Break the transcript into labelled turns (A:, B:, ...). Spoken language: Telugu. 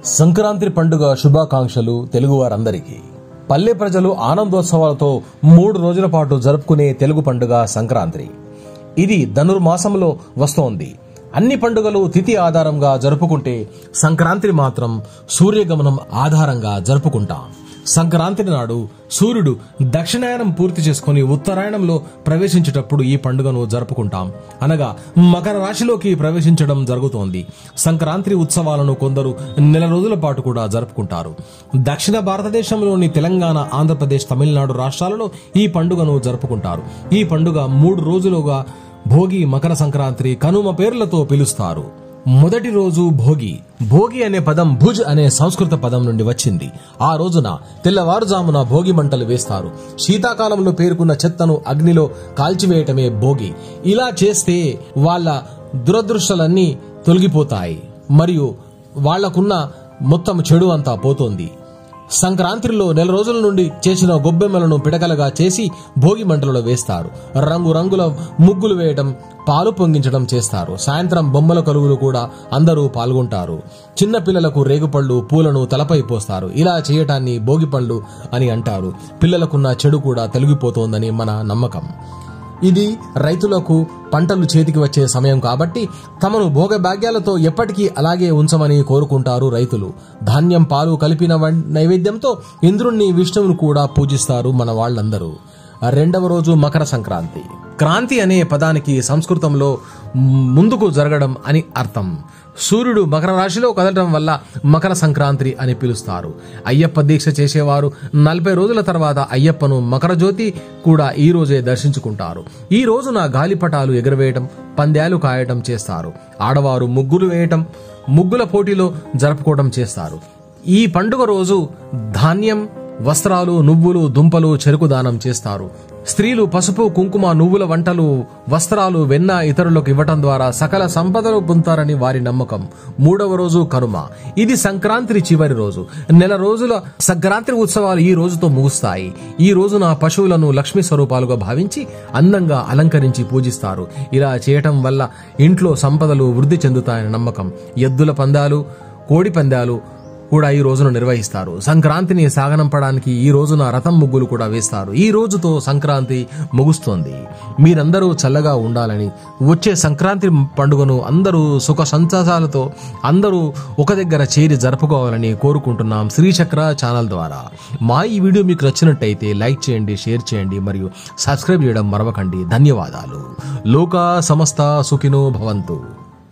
A: సంక్రాంతి పండుగ శుభాకాంక్షలు తెలుగువారందరికీ పల్లె ప్రజలు ఆనందోత్సవాలతో మూడు రోజుల పాటు జరుపుకునే తెలుగు పండుగ సంక్రాంతి ఇది ధనుర్మాసంలో వస్తోంది అన్ని పండుగలు తిథి ఆధారంగా జరుపుకుంటే సంక్రాంతి మాత్రం సూర్యగమనం ఆధారంగా జరుపుకుంటాం సంక్రాంతి నాడు సూర్యుడు దక్షిణాయనం పూర్తి చేసుకుని ఉత్తరాయణంలో ప్రవేశించేటప్పుడు ఈ పండుగను జరుపుకుంటాం అనగా మకర రాశిలోకి ప్రవేశించడం జరుగుతోంది సంక్రాంతి ఉత్సవాలను కొందరు నెల రోజుల పాటు కూడా జరుపుకుంటారు దక్షిణ భారతదేశంలోని తెలంగాణ ఆంధ్రప్రదేశ్ తమిళనాడు రాష్ట్రాలలో ఈ పండుగను జరుపుకుంటారు ఈ పండుగ మూడు రోజులుగా భోగి మకర సంక్రాంతి కనుమ పేర్లతో పిలుస్తారు మొదటి రోజు భోగి భోగి అనే పదం భుజ్ అనే సంస్కృత పదం నుండి వచ్చింది ఆ రోజున తెల్లవారుజామున భోగి మంటలు వేస్తారు శీతాకాలంలో పేరుకున్న చెత్తను అగ్నిలో కాల్చివేయటమే భోగి ఇలా చేస్తే వాళ్ళ దురదృష్టాలన్నీ తొలగిపోతాయి మరియు వాళ్లకున్న మొత్తం చెడు అంతా పోతోంది సంక్రాంతిలో నెల రోజుల నుండి చేసిన గొబ్బెమ్మలను పిడకలుగా చేసి భోగి మంటలలో వేస్తారు రంగు రంగుల ముగ్గులు వేయడం పాలు పొంగించడం చేస్తారు సాయంత్రం బొమ్మల కలుగులు కూడా అందరూ పాల్గొంటారు చిన్న పిల్లలకు రేగుపళ్ళు పూలను తలపై పోస్తారు ఇలా చేయటాన్ని భోగి పళ్ళు అని అంటారు పిల్లలకున్న చెడు కూడా తొలగిపోతోందని మన నమ్మకం ఇది రైతులకు పంటలు చేతికి వచ్చే సమయం కాబట్టి తమను భోగ భాగ్యాలతో ఎప్పటికీ అలాగే ఉంచమని కోరుకుంటారు రైతులు ధాన్యం పాలు కలిపిన వం- నైవేద్యంతో ఇంద్రుణ్ణి విష్ణువును కూడా పూజిస్తారు మన వాళ్ళందరూ రెండవ రోజు మకర సంక్రాంతి క్రాంతి అనే పదానికి సంస్కృతంలో ముందుకు జరగడం అని అర్థం సూర్యుడు మకర రాశిలో కదలడం వల్ల మకర సంక్రాంతి అని పిలుస్తారు అయ్యప్ప దీక్ష చేసేవారు నలభై రోజుల తర్వాత అయ్యప్పను మకర జ్యోతి కూడా ఈ రోజే దర్శించుకుంటారు ఈ రోజున గాలిపటాలు ఎగురవేయటం పందాలు కాయటం చేస్తారు ఆడవారు ముగ్గులు వేయటం ముగ్గుల పోటీలో జరుపుకోవడం చేస్తారు ఈ పండుగ రోజు ధాన్యం వస్త్రాలు నువ్వులు దుంపలు చెరుకు దానం చేస్తారు స్త్రీలు పసుపు కుంకుమ నువ్వుల వంటలు వస్త్రాలు వెన్న ఇతరులకు ఇవ్వటం ద్వారా సకల సంపదలు పొందుతారని వారి నమ్మకం మూడవ రోజు కనుమ ఇది సంక్రాంతి చివరి రోజు నెల రోజుల సంక్రాంతి ఉత్సవాలు ఈ రోజుతో ముగుస్తాయి ఈ రోజున పశువులను లక్ష్మీ స్వరూపాలుగా భావించి అందంగా అలంకరించి పూజిస్తారు ఇలా చేయటం వల్ల ఇంట్లో సంపదలు వృద్ధి చెందుతాయని నమ్మకం ఎద్దుల పందాలు కోడి పందాలు కూడా ఈ రోజున నిర్వహిస్తారు సంక్రాంతిని సాగనంపడానికి ఈ రోజున రథం ముగ్గులు కూడా వేస్తారు ఈ రోజుతో సంక్రాంతి ముగుస్తోంది మీరందరూ చల్లగా ఉండాలని వచ్చే సంక్రాంతి పండుగను అందరూ సుఖ సంతోషాలతో అందరూ ఒక దగ్గర చేరి జరుపుకోవాలని కోరుకుంటున్నాం శ్రీచక్ర ఛానల్ ద్వారా మా ఈ వీడియో మీకు నచ్చినట్టయితే లైక్ చేయండి షేర్ చేయండి మరియు సబ్స్క్రైబ్ చేయడం మరవకండి ధన్యవాదాలు లోకా సమస్త సుఖినో భవంతు